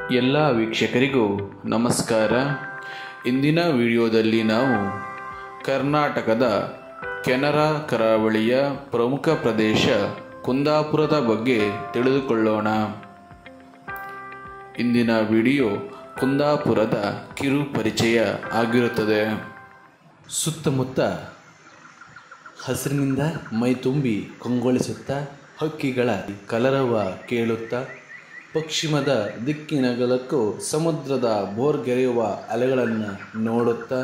ಎಲ್ಲ ವೀಕ್ಷಕರಿಗೂ ನಮಸ್ಕಾರ ಇಂದಿನ ವಿಡಿಯೋದಲ್ಲಿ ನಾವು ಕರ್ನಾಟಕದ ಕೆನರಾ ಕರಾವಳಿಯ ಪ್ರಮುಖ ಪ್ರದೇಶ ಕುಂದಾಪುರದ ಬಗ್ಗೆ ತಿಳಿದುಕೊಳ್ಳೋಣ ಇಂದಿನ ವಿಡಿಯೋ ಕುಂದಾಪುರದ ಕಿರು ಪರಿಚಯ ಆಗಿರುತ್ತದೆ ಸುತ್ತಮುತ್ತ ಹಸಿರಿನಿಂದ ಮೈ ತುಂಬಿ ಕಂಗೊಳಿಸುತ್ತಾ ಹಕ್ಕಿಗಳ ಕಲರವ ಕೇಳುತ್ತಾ ಪಶ್ಚಿಮದ ದಿಕ್ಕಿನಗಲಕ್ಕೂ ಸಮುದ್ರದ ಬೋರ್ಗೆರೆಯುವ ಅಲೆಗಳನ್ನು ನೋಡುತ್ತಾ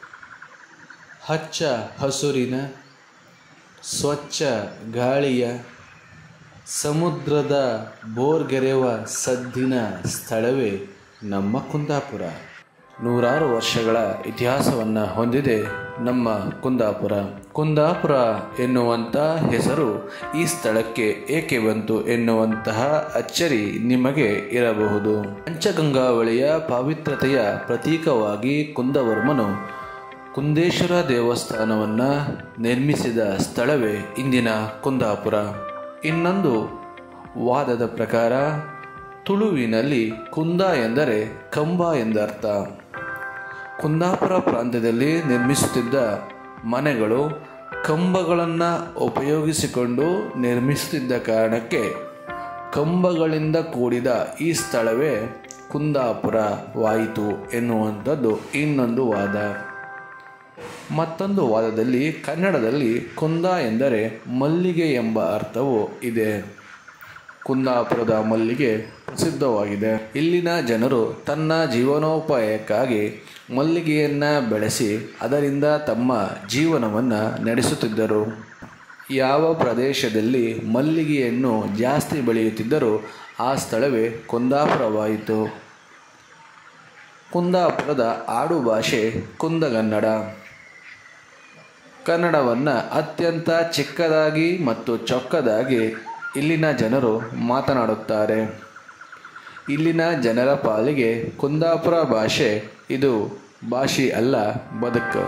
ಹಚ್ಚ ಹಸುರಿನ ಸ್ವಚ್ಛ ಗಾಳಿಯ ಸಮುದ್ರದ ಬೋರ್ಗೆರೆಯುವ ಸದ್ದಿನ ಸ್ಥಳವೇ ನಮ್ಮ ಕುಂದಾಪುರ ನೂರಾರು ವರ್ಷಗಳ ಇತಿಹಾಸವನ್ನು ಹೊಂದಿದೆ ನಮ್ಮ ಕುಂದಾಪುರ ಕುಂದಾಪುರ ಎನ್ನುವಂಥ ಹೆಸರು ಈ ಸ್ಥಳಕ್ಕೆ ಏಕೆ ಬಂತು ಎನ್ನುವಂತಹ ಅಚ್ಚರಿ ನಿಮಗೆ ಇರಬಹುದು ಪಂಚಗಂಗಾವಳಿಯ ಪಾವಿತ್ರತೆಯ ಪ್ರತೀಕವಾಗಿ ಕುಂದವರ್ಮನು ಕುಂದೇಶ್ವರ ದೇವಸ್ಥಾನವನ್ನು ನಿರ್ಮಿಸಿದ ಸ್ಥಳವೇ ಇಂದಿನ ಕುಂದಾಪುರ ಇನ್ನೊಂದು ವಾದದ ಪ್ರಕಾರ ತುಳುವಿನಲ್ಲಿ ಕುಂದ ಎಂದರೆ ಕಂಬ ಎಂದರ್ಥ ಕುಂದಾಪುರ ಪ್ರಾಂತ್ಯದಲ್ಲಿ ನಿರ್ಮಿಸುತ್ತಿದ್ದ ಮನೆಗಳು ಕಂಬಗಳನ್ನು ಉಪಯೋಗಿಸಿಕೊಂಡು ನಿರ್ಮಿಸುತ್ತಿದ್ದ ಕಾರಣಕ್ಕೆ ಕಂಬಗಳಿಂದ ಕೂಡಿದ ಈ ಸ್ಥಳವೇ ಕುಂದಾಪುರವಾಯಿತು ಎನ್ನುವಂಥದ್ದು ಇನ್ನೊಂದು ವಾದ ಮತ್ತೊಂದು ವಾದದಲ್ಲಿ ಕನ್ನಡದಲ್ಲಿ ಕುಂದ ಎಂದರೆ ಮಲ್ಲಿಗೆ ಎಂಬ ಅರ್ಥವೂ ಇದೆ ಕುಂದಾಪುರದ ಮಲ್ಲಿಗೆ ಪ್ರಸಿದ್ಧವಾಗಿದೆ ಇಲ್ಲಿನ ಜನರು ತನ್ನ ಜೀವನೋಪಾಯಕ್ಕಾಗಿ ಮಲ್ಲಿಗೆಯನ್ನು ಬೆಳೆಸಿ ಅದರಿಂದ ತಮ್ಮ ಜೀವನವನ್ನು ನಡೆಸುತ್ತಿದ್ದರು ಯಾವ ಪ್ರದೇಶದಲ್ಲಿ ಮಲ್ಲಿಗೆಯನ್ನು ಜಾಸ್ತಿ ಬೆಳೆಯುತ್ತಿದ್ದರೋ ಆ ಸ್ಥಳವೇ ಕುಂದಾಪುರವಾಯಿತು ಕುಂದಾಪುರದ ಆಡು ಭಾಷೆ ಕುಂದಗನ್ನಡ ಕನ್ನಡವನ್ನು ಅತ್ಯಂತ ಚಿಕ್ಕದಾಗಿ ಮತ್ತು ಚೊಕ್ಕದಾಗಿ ಇಲ್ಲಿನ ಜನರು ಮಾತನಾಡುತ್ತಾರೆ ಇಲ್ಲಿನ ಜನರ ಪಾಲಿಗೆ ಕುಂದಾಪುರ ಭಾಷೆ ಇದು ಭಾಷೆ ಅಲ್ಲ ಬದುಕು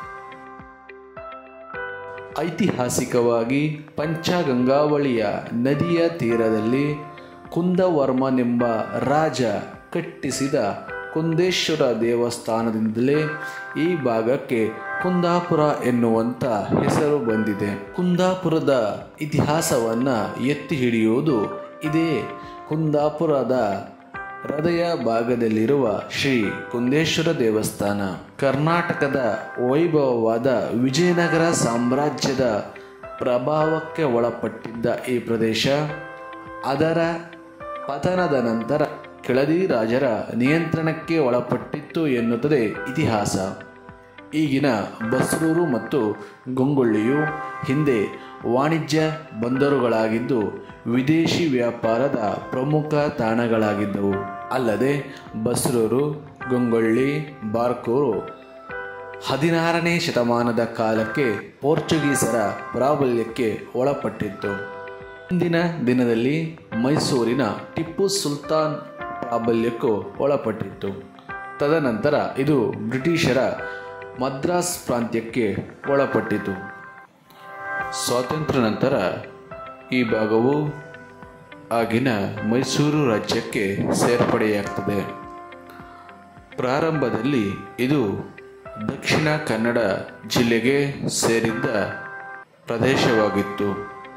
ಐತಿಹಾಸಿಕವಾಗಿ ಪಂಚಗಂಗಾವಳಿಯ ನದಿಯ ತೀರದಲ್ಲಿ ಕುಂದವರ್ಮನೆಂಬ ರಾಜ ಕಟ್ಟಿಸಿದ ಕುಂದೇಶ್ವರ ದೇವಸ್ಥಾನದಿಂದಲೇ ಈ ಭಾಗಕ್ಕೆ ಕುಂದಾಪುರ ಎನ್ನುವಂಥ ಹೆಸರು ಬಂದಿದೆ ಕುಂದಾಪುರದ ಇತಿಹಾಸವನ್ನು ಎತ್ತಿ ಹಿಡಿಯುವುದು ಇದೇ ಕುಂದಾಪುರದ ಹೃದಯ ಭಾಗದಲ್ಲಿರುವ ಶ್ರೀ ಕುಂದೇಶ್ವರ ದೇವಸ್ಥಾನ ಕರ್ನಾಟಕದ ವೈಭವವಾದ ವಿಜಯನಗರ ಸಾಮ್ರಾಜ್ಯದ ಪ್ರಭಾವಕ್ಕೆ ಒಳಪಟ್ಟಿದ್ದ ಈ ಪ್ರದೇಶ ಅದರ ಪತನದ ನಂತರ ಕೆಳದಿ ರಾಜರ ನಿಯಂತ್ರಣಕ್ಕೆ ಒಳಪಟ್ಟಿತ್ತು ಎನ್ನುತ್ತದೆ ಇತಿಹಾಸ ಈಗಿನ ಬಸ್ರೂರು ಮತ್ತು ಗಂಗೊಳ್ಳಿಯು ಹಿಂದೆ ವಾಣಿಜ್ಯ ಬಂದರುಗಳಾಗಿದ್ದು ವಿದೇಶಿ ವ್ಯಾಪಾರದ ಪ್ರಮುಖ ತಾಣಗಳಾಗಿದ್ದವು ಅಲ್ಲದೆ ಬಸ್ರೂರು ಗಂಗೊಳ್ಳಿ ಬಾರ್ಕೂರು ಹದಿನಾರನೇ ಶತಮಾನದ ಕಾಲಕ್ಕೆ ಪೋರ್ಚುಗೀಸರ ಪ್ರಾಬಲ್ಯಕ್ಕೆ ಒಳಪಟ್ಟಿತ್ತು ಇಂದಿನ ದಿನದಲ್ಲಿ ಮೈಸೂರಿನ ಟಿಪ್ಪು ಸುಲ್ತಾನ್ ಪ್ರಾಬಲ್ಯಕ್ಕೂ ಒಳಪಟ್ಟಿತ್ತು ತದನಂತರ ಇದು ಬ್ರಿಟಿಷರ ಮದ್ರಾಸ್ ಪ್ರಾಂತ್ಯಕ್ಕೆ ಒಳಪಟ್ಟಿತು ಸ್ವಾತಂತ್ರ್ಯ ನಂತರ ಈ ಭಾಗವು ಆಗಿನ ಮೈಸೂರು ರಾಜ್ಯಕ್ಕೆ ಸೇರ್ಪಡೆಯಾಗ್ತದೆ ಪ್ರಾರಂಭದಲ್ಲಿ ಇದು ದಕ್ಷಿಣ ಕನ್ನಡ ಜಿಲ್ಲೆಗೆ ಸೇರಿದ್ದ ಪ್ರದೇಶವಾಗಿತ್ತು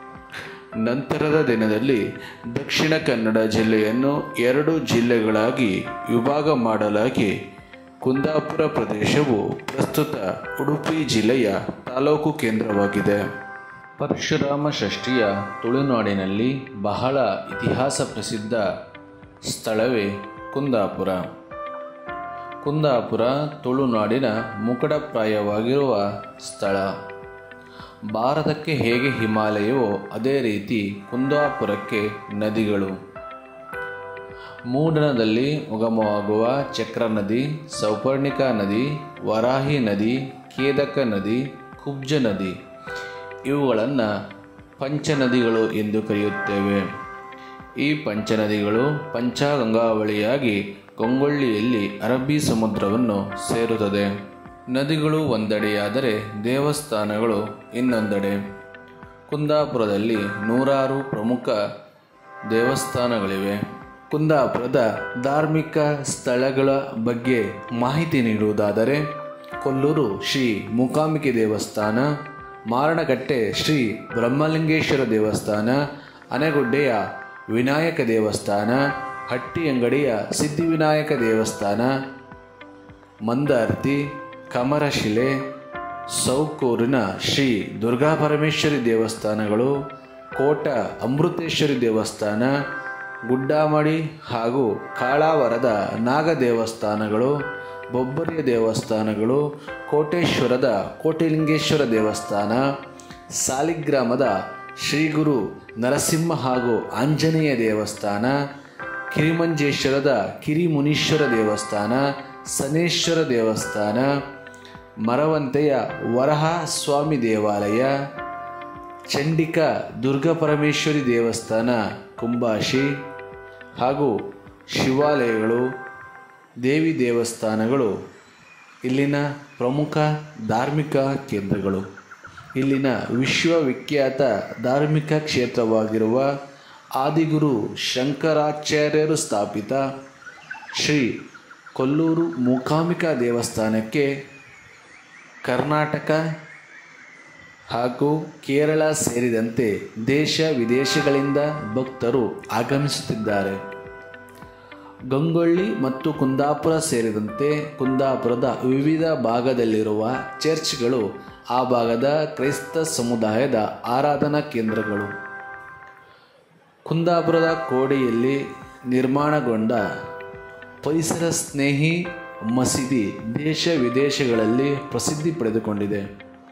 ನಂತರದ ದಿನದಲ್ಲಿ ದಕ್ಷಿಣ ಕನ್ನಡ ಜಿಲ್ಲೆಯನ್ನು ಎರಡು ಜಿಲ್ಲೆಗಳಾಗಿ ವಿಭಾಗ ಮಾಡಲಾಗಿ ಕುಂದಾಪುರ ಪ್ರದೇಶವು ಪ್ರಸ್ತುತ ಉಡುಪಿ ಜಿಲ್ಲೆಯ ತಾಲೂಕು ಕೇಂದ್ರವಾಗಿದೆ ಪರಶುರಾಮ ಷಷ್ಠಿಯ ತುಳುನಾಡಿನಲ್ಲಿ ಬಹಳ ಇತಿಹಾಸ ಪ್ರಸಿದ್ಧ ಸ್ಥಳವೇ ಕುಂದಾಪುರ ಕುಂದಾಪುರ ತುಳುನಾಡಿನ ಮುಕಡಪ್ರಾಯವಾಗಿರುವ ಸ್ಥಳ ಭಾರತಕ್ಕೆ ಹೇಗೆ ಹಿಮಾಲಯವೋ ಅದೇ ರೀತಿ ಕುಂದಾಪುರಕ್ಕೆ ನದಿಗಳು ಮೂಡಣದಲ್ಲಿ ಉಗಮವಾಗುವ ಚಕ್ರ ನದಿ ಸೌಪರ್ಣಿಕಾ ನದಿ ವರಾಹಿ ನದಿ ಕೇದಕ ನದಿ ಕುಬ್ಜ ನದಿ ಇವುಗಳನ್ನು ಪಂಚನದಿಗಳು ಎಂದು ಕರೆಯುತ್ತೇವೆ ಈ ಪಂಚನದಿಗಳು ಪಂಚಗಂಗಾವಳಿಯಾಗಿ ಗಂಗೊಳ್ಳಿಯಲ್ಲಿ ಅರಬ್ಬಿ ಸಮುದ್ರವನ್ನು ಸೇರುತ್ತದೆ ನದಿಗಳು ಒಂದೆಡೆಯಾದರೆ ದೇವಸ್ಥಾನಗಳು ಇನ್ನೊಂದೆಡೆ ಕುಂದಾಪುರದಲ್ಲಿ ನೂರಾರು ಪ್ರಮುಖ ದೇವಸ್ಥಾನಗಳಿವೆ ಕುಂದಾಪುರದ ಧಾರ್ಮಿಕ ಸ್ಥಳಗಳ ಬಗ್ಗೆ ಮಾಹಿತಿ ನೀಡುವುದಾದರೆ ಕೊಲ್ಲೂರು ಶ್ರೀ ಮೂಕಾಂಬಿಕೆ ದೇವಸ್ಥಾನ ಮಾರಣಕಟ್ಟೆ ಶ್ರೀ ಬ್ರಹ್ಮಲಿಂಗೇಶ್ವರ ದೇವಸ್ಥಾನ ಅನೆಗುಡ್ಡೆಯ ವಿನಾಯಕ ದೇವಸ್ಥಾನ ಹಟ್ಟಿಯಂಗಡಿಯ ಸಿದ್ಧಿವಿನಾಯಕ ದೇವಸ್ಥಾನ ಮಂದಾರ್ತಿ ಕಮರಶಿಲೆ ಸೌಕೂರಿನ ಶ್ರೀ ದುರ್ಗಾಪರಮೇಶ್ವರಿ ದೇವಸ್ಥಾನಗಳು ಕೋಟ ಅಮೃತೇಶ್ವರಿ ದೇವಸ್ಥಾನ ಗುಡ್ಡಾಮಡಿ ಹಾಗೂ ಕಾಳಾವರದ ನಾಗ ದೇವಸ್ಥಾನಗಳು ಬೊಬ್ಬರಿಯ ದೇವಸ್ಥಾನಗಳು ಕೋಟೇಶ್ವರದ ಕೋಟಿಲಿಂಗೇಶ್ವರ ದೇವಸ್ಥಾನ ಸಾಲಿಗ್ರಾಮದ ಶ್ರೀ ಗುರು ನರಸಿಂಹ ಹಾಗೂ ಆಂಜನೇಯ ದೇವಸ್ಥಾನ ಕಿರಿಮಂಜೇಶ್ವರದ ಕಿರಿಮುನೀಶ್ವರ ದೇವಸ್ಥಾನ ಸನೇಶ್ವರ ದೇವಸ್ಥಾನ ಮರವಂತೆಯ ವರಹ ಸ್ವಾಮಿ ದೇವಾಲಯ ಚಂಡಿಕಾ ದುರ್ಗಾಪರಮೇಶ್ವರಿ ದೇವಸ್ಥಾನ ಕುಂಬಾಶಿ ಹಾಗೂ ಶಿವಾಲಯಗಳು ದೇವಿ ದೇವಸ್ಥಾನಗಳು ಇಲ್ಲಿನ ಪ್ರಮುಖ ಧಾರ್ಮಿಕ ಕೇಂದ್ರಗಳು ಇಲ್ಲಿನ ವಿಶ್ವವಿಖ್ಯಾತ ಧಾರ್ಮಿಕ ಕ್ಷೇತ್ರವಾಗಿರುವ ಆದಿಗುರು ಶಂಕರಾಚಾರ್ಯರು ಸ್ಥಾಪಿತ ಶ್ರೀ ಕೊಲ್ಲೂರು ಮೂಕಾಂಬಿಕಾ ದೇವಸ್ಥಾನಕ್ಕೆ ಕರ್ನಾಟಕ ಹಾಗೂ ಕೇರಳ ಸೇರಿದಂತೆ ದೇಶ ವಿದೇಶಗಳಿಂದ ಭಕ್ತರು ಆಗಮಿಸುತ್ತಿದ್ದಾರೆ ಗಂಗೊಳ್ಳಿ ಮತ್ತು ಕುಂದಾಪುರ ಸೇರಿದಂತೆ ಕುಂದಾಪುರದ ವಿವಿಧ ಭಾಗದಲ್ಲಿರುವ ಚರ್ಚ್ಗಳು ಆ ಭಾಗದ ಕ್ರೈಸ್ತ ಸಮುದಾಯದ ಆರಾಧನಾ ಕೇಂದ್ರಗಳು ಕುಂದಾಪುರದ ಕೋಡಿಯಲ್ಲಿ ನಿರ್ಮಾಣಗೊಂಡ ಪರಿಸರ ಸ್ನೇಹಿ ಮಸೀದಿ ದೇಶ ವಿದೇಶಗಳಲ್ಲಿ ಪ್ರಸಿದ್ಧಿ ಪಡೆದುಕೊಂಡಿದೆ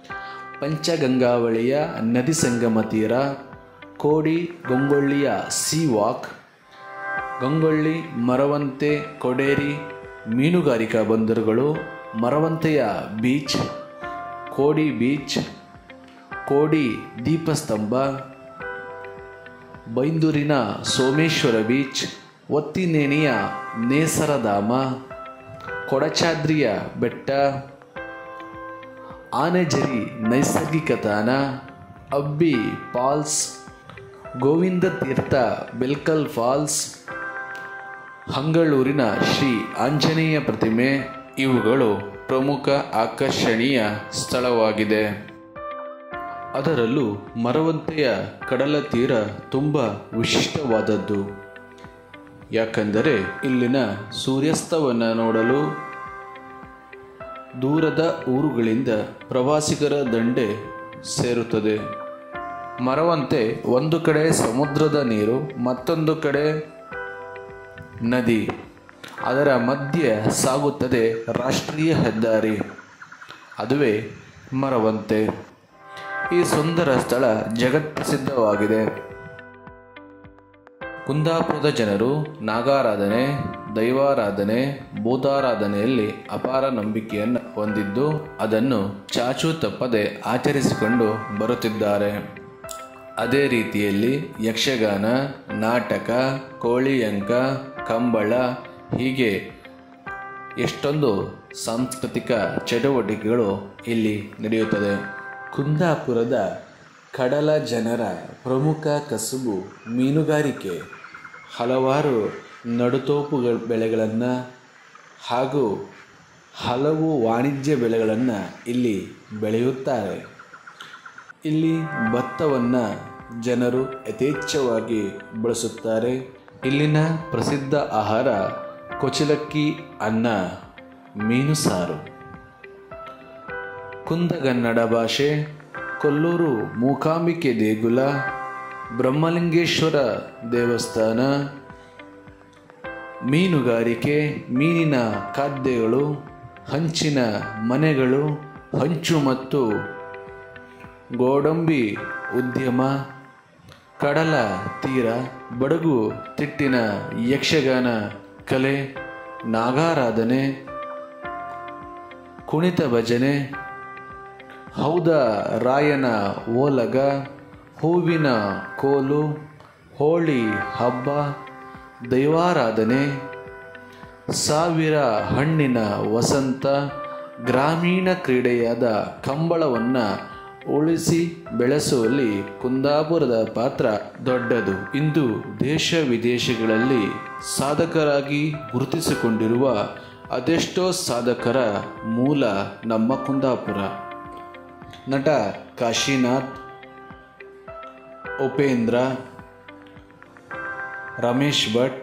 ಪಂಚಗಂಗಾವಳಿಯ ನದಿ ಸಂಗಮ ತೀರ ಕೋಡಿ ಗಂಗೊಳ್ಳಿಯ ಸಿ ವಾಕ್ ಗಂಗೊಳ್ಳಿ ಮರವಂತೆ ಕೊಡೇರಿ ಮೀನುಗಾರಿಕಾ ಬಂದರುಗಳು ಮರವಂತೆಯ ಬೀಚ್ ಕೋಡಿ ಬೀಚ್ ಕೋಡಿ ದೀಪಸ್ತಂಭ ಬೈಂದೂರಿನ ಸೋಮೇಶ್ವರ ಬೀಚ್ ಒತ್ತಿನೇಣಿಯ ನೇಸರಧಾಮ ಕೊಡಚಾದ್ರಿಯ ಬೆಟ್ಟ ಆನೆಜರಿ ನೈಸರ್ಗಿಕ ತಾಣ ಅಬ್ಬಿ ಫಾಲ್ಸ್ ಗೋವಿಂದ ತೀರ್ಥ ಬೆಲ್ಕಲ್ ಫಾಲ್ಸ್ ಹಂಗಳೂರಿನ ಶ್ರೀ ಆಂಜನೇಯ ಪ್ರತಿಮೆ ಇವುಗಳು ಪ್ರಮುಖ ಆಕರ್ಷಣೀಯ ಸ್ಥಳವಾಗಿದೆ ಅದರಲ್ಲೂ ಮರವಂತೆಯ ಕಡಲ ತೀರ ತುಂಬ ವಿಶಿಷ್ಟವಾದದ್ದು ಯಾಕಂದರೆ ಇಲ್ಲಿನ ಸೂರ್ಯಾಸ್ತವನ್ನು ನೋಡಲು ದೂರದ ಊರುಗಳಿಂದ ಪ್ರವಾಸಿಗರ ದಂಡೆ ಸೇರುತ್ತದೆ ಮರವಂತೆ ಒಂದು ಕಡೆ ಸಮುದ್ರದ ನೀರು ಮತ್ತೊಂದು ಕಡೆ ನದಿ ಅದರ ಮಧ್ಯೆ ಸಾಗುತ್ತದೆ ರಾಷ್ಟ್ರೀಯ ಹೆದ್ದಾರಿ ಅದುವೇ ಮರವಂತೆ ಈ ಸುಂದರ ಸ್ಥಳ ಜಗತ್ಪ್ರಸಿದ್ಧವಾಗಿದೆ ಕುಂದಾಪುರದ ಜನರು ನಾಗಾರಾಧನೆ ದೈವಾರಾಧನೆ ಭೂತಾರಾಧನೆಯಲ್ಲಿ ಅಪಾರ ನಂಬಿಕೆಯನ್ನು ಹೊಂದಿದ್ದು ಅದನ್ನು ಚಾಚೂ ತಪ್ಪದೆ ಆಚರಿಸಿಕೊಂಡು ಬರುತ್ತಿದ್ದಾರೆ ಅದೇ ರೀತಿಯಲ್ಲಿ ಯಕ್ಷಗಾನ ನಾಟಕ ಕೋಳಿಯಂಕ ಕಂಬಳ ಹೀಗೆ ಎಷ್ಟೊಂದು ಸಾಂಸ್ಕೃತಿಕ ಚಟುವಟಿಕೆಗಳು ಇಲ್ಲಿ ನಡೆಯುತ್ತದೆ ಕುಂದಾಪುರದ ಕಡಲ ಜನರ ಪ್ರಮುಖ ಕಸುಬು ಮೀನುಗಾರಿಕೆ ಹಲವಾರು ನಡುತೋಪುಗಳ ಬೆಳೆಗಳನ್ನು ಹಾಗೂ ಹಲವು ವಾಣಿಜ್ಯ ಬೆಳೆಗಳನ್ನು ಇಲ್ಲಿ ಬೆಳೆಯುತ್ತಾರೆ ಇಲ್ಲಿ ಭತ್ತವನ್ನು ಜನರು ಯಥೇಚ್ಛವಾಗಿ ಬಳಸುತ್ತಾರೆ ಇಲ್ಲಿನ ಪ್ರಸಿದ್ಧ ಆಹಾರ ಕೊಚಲಕ್ಕಿ ಅನ್ನ ಮೀನು ಸಾರು ಕುಂದಗನ್ನಡ ಭಾಷೆ ಕೊಲ್ಲೂರು ಮೂಕಾಂಬಿಕೆ ದೇಗುಲ ಬ್ರಹ್ಮಲಿಂಗೇಶ್ವರ ದೇವಸ್ಥಾನ ಮೀನುಗಾರಿಕೆ ಮೀನಿನ ಖಾದ್ಯಗಳು ಹಂಚಿನ ಮನೆಗಳು ಹಂಚು ಮತ್ತು ಗೋಡಂಬಿ ಉದ್ಯಮ ಕಡಲ ತೀರ ಬಡಗು ತಿಟ್ಟಿನ ಯಕ್ಷಗಾನ ಕಲೆ ನಾಗಾರಾಧನೆ ಕುಣಿತ ಭಜನೆ ಹೌದ ರಾಯನ ಓಲಗ ಹೂವಿನ ಕೋಲು ಹೋಳಿ ಹಬ್ಬ ದೈವಾರಾಧನೆ ಸಾವಿರ ಹಣ್ಣಿನ ವಸಂತ ಗ್ರಾಮೀಣ ಕ್ರೀಡೆಯಾದ ಕಂಬಳವನ್ನು ಉಳಿಸಿ ಬೆಳೆಸುವಲ್ಲಿ ಕುಂದಾಪುರದ ಪಾತ್ರ ದೊಡ್ಡದು ಇಂದು ದೇಶ ವಿದೇಶಗಳಲ್ಲಿ ಸಾಧಕರಾಗಿ ಗುರುತಿಸಿಕೊಂಡಿರುವ ಅದೆಷ್ಟೋ ಸಾಧಕರ ಮೂಲ ನಮ್ಮ ಕುಂದಾಪುರ ನಟ ಕಾಶಿನಾಥ್ ಉಪೇಂದ್ರ ರಮೇಶ್ ಭಟ್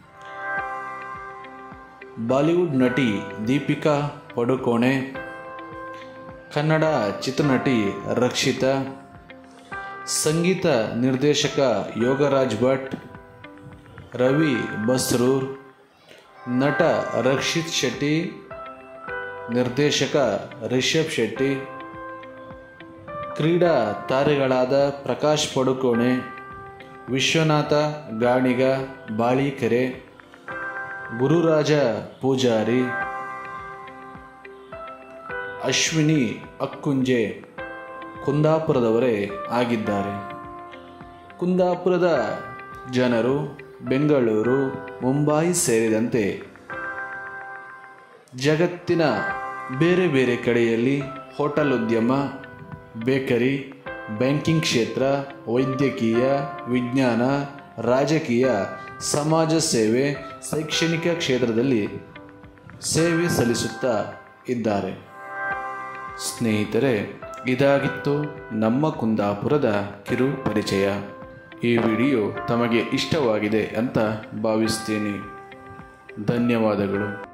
ಬಾಲಿವುಡ್ ನಟಿ ದೀಪಿಕಾ ಪಡುಕೋಣೆ ಕನ್ನಡ ಚಿತ್ರನಟಿ ರಕ್ಷಿತಾ ಸಂಗೀತ ನಿರ್ದೇಶಕ ಯೋಗರಾಜ್ ಭಟ್ ರವಿ ಬಸ್ರೂರ್ ನಟ ರಕ್ಷಿತ್ ಶೆಟ್ಟಿ ನಿರ್ದೇಶಕ ರಿಷಬ್ ಶೆಟ್ಟಿ ಕ್ರೀಡಾ ತಾರೆಗಳಾದ ಪ್ರಕಾಶ್ ಪಡುಕೋಣೆ ವಿಶ್ವನಾಥ ಗಾಣಿಗ ಬಾಳಿಕೆರೆ ಗುರುರಾಜ ಪೂಜಾರಿ ಅಶ್ವಿನಿ ಅಕ್ಕುಂಜೆ ಕುಂದಾಪುರದವರೇ ಆಗಿದ್ದಾರೆ ಕುಂದಾಪುರದ ಜನರು ಬೆಂಗಳೂರು ಮುಂಬೈ ಸೇರಿದಂತೆ ಜಗತ್ತಿನ ಬೇರೆ ಬೇರೆ ಕಡೆಯಲ್ಲಿ ಹೋಟೆಲ್ ಉದ್ಯಮ ಬೇಕರಿ ಬ್ಯಾಂಕಿಂಗ್ ಕ್ಷೇತ್ರ ವೈದ್ಯಕೀಯ ವಿಜ್ಞಾನ ರಾಜಕೀಯ ಸಮಾಜ ಸೇವೆ ಶೈಕ್ಷಣಿಕ ಕ್ಷೇತ್ರದಲ್ಲಿ ಸೇವೆ ಸಲ್ಲಿಸುತ್ತಾ ಇದ್ದಾರೆ ಸ್ನೇಹಿತರೆ ಇದಾಗಿತ್ತು ನಮ್ಮ ಕುಂದಾಪುರದ ಕಿರು ಪರಿಚಯ ಈ ವಿಡಿಯೋ ತಮಗೆ ಇಷ್ಟವಾಗಿದೆ ಅಂತ ಭಾವಿಸ್ತೀನಿ ಧನ್ಯವಾದಗಳು